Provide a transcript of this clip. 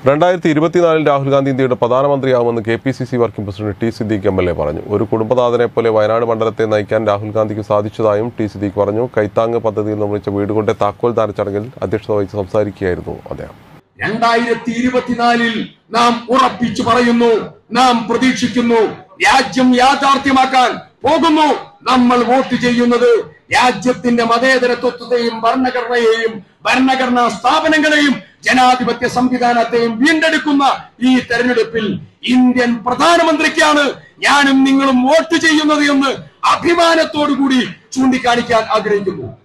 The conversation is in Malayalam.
രണ്ടായിരത്തി ഇരുപത്തിനാലിൽ രാഹുൽ ഗാന്ധി ഇന്ത്യയുടെ പ്രധാനമന്ത്രിയാവുമെന്ന് K P C C working president T Siddique M L A പറഞ്ഞു ഒരു കുടുംബനാഥനെ പോലെ വയനാട് മണ്ഡലത്തെ നയിക്കാൻ രാഹുൽ ഗാന്ധിക്ക് സാധിച്ചതായും ടി സിദ്ദീഖ് പറഞ്ഞു കൈത്താങ് പദ്ധതിയിൽ നിർമ്മിച്ച വീടുകളുടെ താക്കോൽദാന ചടങ്ങിൽ അധ്യക്ഷത വഹിച്ച് സംസാരിക്കുകയായിരുന്നു അദ്ദേഹം രണ്ടായിരത്തി ഇരുപത്തിനാലിൽ നാം ഉറപ്പിച്ചു പറയുന്നു നാം പ്രതീക്ഷിക്കുന്നു രാജ്യം യാഥാർത്ഥ്യമാക്കാൻ പോകുന്നു നമ്മൾ വോട്ട് ചെയ്യുന്നത് രാജ്യത്തിന്റെ മതേതരത്വത്തെയും ഭരണഘടനയെയും ഭരണഘടനാ സ്ഥാപനങ്ങളെയും ജനാധിപത്യ സംവിധാനത്തെയും വീണ്ടെടുക്കുന്ന ഈ തെരഞ്ഞെടുപ്പിൽ ഇന്ത്യൻ പ്രധാനമന്ത്രിക്കാണ് ഞാനും നിങ്ങളും വോട്ട് ചെയ്യുന്നത് എന്ന് അഭിമാനത്തോടു കൂടി ചൂണ്ടിക്കാണിക്കാൻ ആഗ്രഹിക്കുന്നു